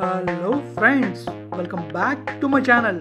hello friends welcome back to my channel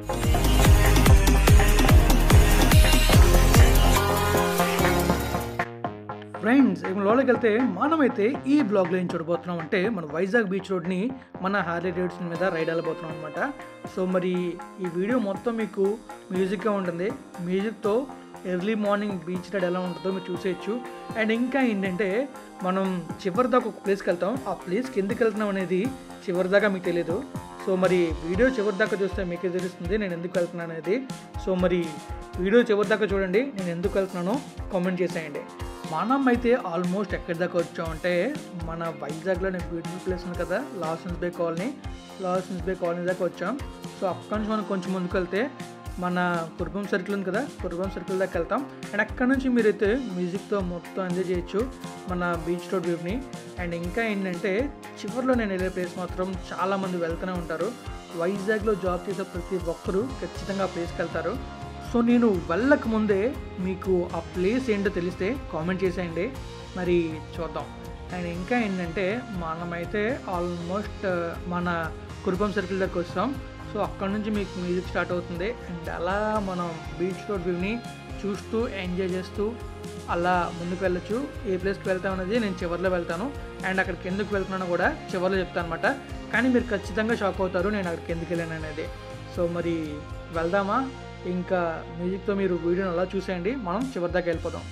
friends ఇక లోపలికి వెళ్తే మనమైతే ఈ బ్లాగ్లో ఏం చూడబోతున్నాం అంటే మన వైజాగ్ బీచ్ రోడ్ని మన హార్లీ డేవిడ్సన్ మీద రైడ్ వెళ్ళబోతున్నాం అనమాట సో మరి ఈ వీడియో మొత్తం మీకు మ్యూజిక్గా ఉంటుంది మ్యూజిక్తో ఎర్లీ మార్నింగ్ బీచ్ రైడ్ ఎలా ఉంటుందో మీరు చూసేయచ్చు అండ్ ఇంకా ఏంటంటే మనం చివరి దాకా ఒక ప్లేస్కి వెళ్తాం ఆ ప్లేస్కి ఎందుకు వెళ్తున్నాం అనేది చివరి దాకా మీకు తెలియదు సో మరి వీడియో చివరి దాకా చూస్తే మీకే తెలుస్తుంది నేను ఎందుకు వెళ్తున్నాను అనేది సో మరి వీడియో చివరి దాకా చూడండి నేను ఎందుకు వెళ్తున్నానో కామెంట్ చేసేయండి మనం అయితే ఆల్మోస్ట్ ఎక్కడి దాకా వచ్చామంటే మన వైజాగ్లో నేను బ్యూటిఫుల్ ప్లేస్ ఉంది కదా Lawson's Bay Colony Lawson's Bay Colony దాకా వచ్చాం సో అక్కడి నుంచి మనం కొంచెం ముందుకు వెళ్తే మన కుర్బం సర్కిల్ ఉంది కదా కుర్బం సర్కిల్ దాకా వెళ్తాం అండ్ అక్కడ నుంచి మీరైతే మ్యూజిక్తో మొత్తం ఎంజాయ్ చేయొచ్చు మన బీచ్ రోడ్ వ్యూని అండ్ ఇంకా ఏంటంటే చివరిలో నేను వెళ్ళే ప్లేస్ మాత్రం చాలామంది వెళ్తూనే ఉంటారు వైజాగ్లో జాబ్ చేసే ప్రతి ఒక్కరూ ఖచ్చితంగా ఆ ప్లేస్కి వెళ్తారు సో నేను వెళ్ళక ముందే మీకు ఆ ప్లేస్ ఏంటో తెలిస్తే కామెంట్ చేసేయండి మరి చూద్దాం అండ్ ఇంకా ఏంటంటే మనమైతే ఆల్మోస్ట్ మన కురుపం సర్కిల్ దగ్గర వస్తాం సో అక్కడ నుంచి మీకు మ్యూజిక్ స్టార్ట్ అవుతుంది అండ్ అలా మనం బీచ్ రోడ్ వ్యూని చూస్తూ ఎంజాయ్ చేస్తూ అలా ముందుకు వెళ్ళొచ్చు ఏ ప్లేస్కి వెళ్తాం అనేది నేను చివరిలో వెళ్తాను అండ్ అక్కడికి ఎందుకు వెళ్తున్నానో కూడా చివరిలో చెప్తాను అనమాట కానీ మీరు ఖచ్చితంగా షాక్ అవుతారు నేను అక్కడికి ఎందుకు వెళ్ళాను అనేది సో మరి వెళ్దామా ఇంకా మ్యూజిక్తో మీరు వీడియోని అలా చూసేయండి మనం చివరి దాకా వెళ్ళిపోదాం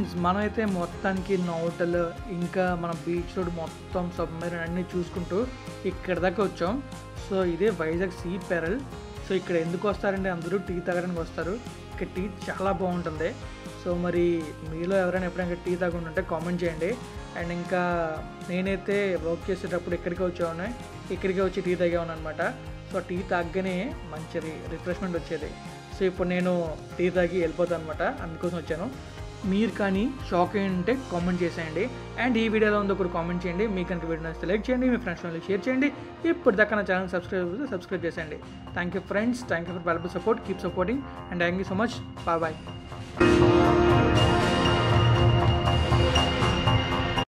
ఫ్రెండ్స్ మనమైతే మొత్తానికి నౌటల్ ఇంకా మన బీచ్ రోడ్ మొత్తం సబ్మెరీన్ అన్నీ చూసుకుంటూ ఇక్కడ దాకా వచ్చాం సో ఇదే వైజాగ్ సీ పెరల్ సో ఇక్కడ ఎందుకు వస్తారంటే అందరూ టీ తాగడానికి వస్తారు ఇక్కడ టీ చాలా బాగుంటుంది సో మరి మీలో ఎవరైనా ఎప్పుడైనా టీ తాగకుండా ఉంటే కామెంట్ చేయండి అండ్ ఇంకా నేనైతే వర్క్ చేసేటప్పుడు ఇక్కడికే వచ్చేవాడిని ఇక్కడికే వచ్చి టీ తాగేవాను అనమాట సో టీ తాగగానే మంచి రిఫ్రెష్మెంట్ వచ్చేది సో ఇప్పుడు నేను టీ తాగి వెళ్ళిపోతాను అనమాట అందుకోసం వచ్చాను మీరు కానీ షాక్ అయి ఉంటే కామెంట్ చేసేయండి అండ్ ఈ వీడియోలో ఉందో ఒకటి కామెంట్ చేయండి మీకు కనుక వీడియో నచ్చితే లైక్ చేయండి మీ ఫ్రెండ్స్ వాళ్ళకి షేర్ చేయండి ఇప్పుడు దాకా నా ఛానల్ సబ్స్క్రైబ్ సబ్స్క్రైబ్ చేసేయండి thank you friends thank you for valuable support keep supporting and thank you so much bye bye